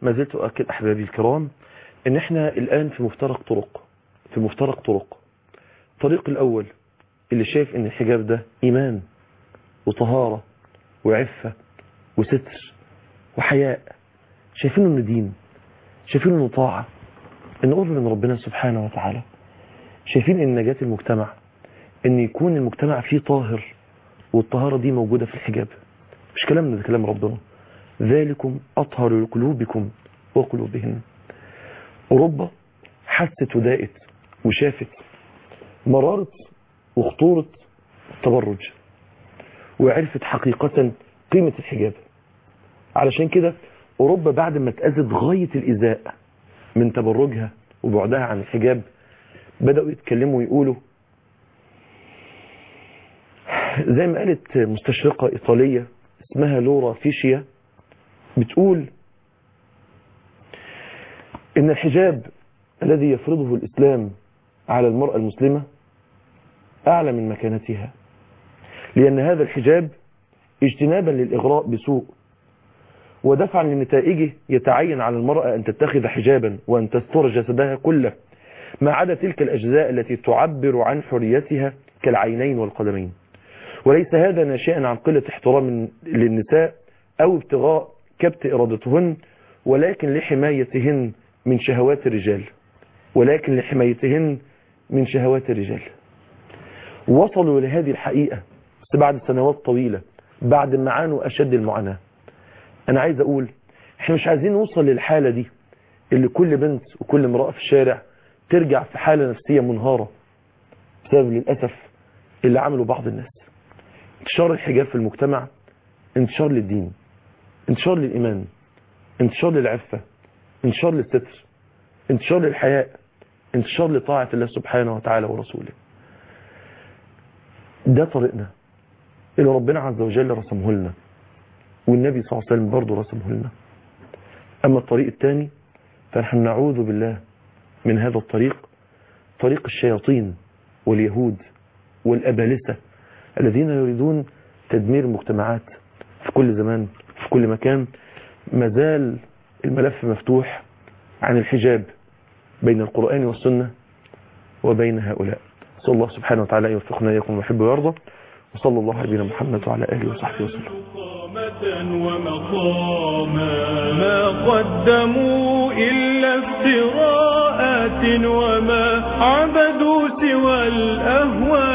ما زلت أؤكد أحبابي الكرام إن إحنا الآن في مفترق طرق في مفترق طرق الطريق الأول اللي شايف إن الحجاب ده إيمان وطهارة وعفة وستر وحياء شايفينه إنه دين شايفينه إنه طاعة إنه قرب من ربنا سبحانه وتعالى شايفين إن نجاة المجتمع إن يكون المجتمع فيه طاهر والطهارة دي موجودة في الحجاب مش كلامنا ده كلام ربنا ذلكم أطهر لقلوبكم وقلوبهن أوروبا حست وداقت وشافت مرارة وخطورة التبرج وعرفت حقيقة قيمة الحجاب علشان كده أوروبا بعد ما اتأذت غاية الإزاء من تبرجها وبعدها عن الحجاب بدأوا يتكلموا ويقولوا زي ما قالت مستشرقة إيطالية اسمها لورا فيشيا بتقول إن الحجاب الذي يفرضه الإسلام على المرأة المسلمة أعلى من مكانتها لأن هذا الحجاب اجتنابا للإغراء بسوء ودفعا لنتائجه يتعين على المرأة أن تتخذ حجابا وأن تستر جسدها كله ما عدا تلك الأجزاء التي تعبر عن حريتها كالعينين والقدمين وليس هذا ناشئا عن قلة احترام للنساء أو ابتغاء كبت إرادتهن ولكن لحمايتهن من شهوات الرجال ولكن لحمايتهن من شهوات الرجال وصلوا لهذه الحقيقة بس بعد سنوات طويلة بعد ما عانوا أشد المعاناة أنا عايز أقول احنا مش عايزين نوصل للحالة دي اللي كل بنت وكل امرأة في الشارع ترجع في حالة نفسية منهارة بسبب للأسف اللي عمله بعض الناس انتشار الحجاب في المجتمع انتشار للدين انتشار للإيمان انتشار للعفة انتشار للستر انتشار للحياء انتشار لطاعة الله سبحانه وتعالى ورسوله ده طريقنا اللي ربنا عز وجل رسمه لنا والنبي صلى الله عليه وسلم برضه رسمه لنا أما الطريق الثاني فنحن نعوذ بالله من هذا الطريق طريق الشياطين واليهود والأبالسة الذين يريدون تدمير المجتمعات في كل زمان في كل مكان مازال الملف مفتوح عن الحجاب بين القرآن والسنة وبين هؤلاء صلى الله سبحانه وتعالى أن يوفقنا إياكم ويحب ويرضى وصلى الله على نبينا محمد وعلى آله وصحبه وسلم ومقاما ما قدموا إلا افتراءات وما عبدوا سوى الأهواء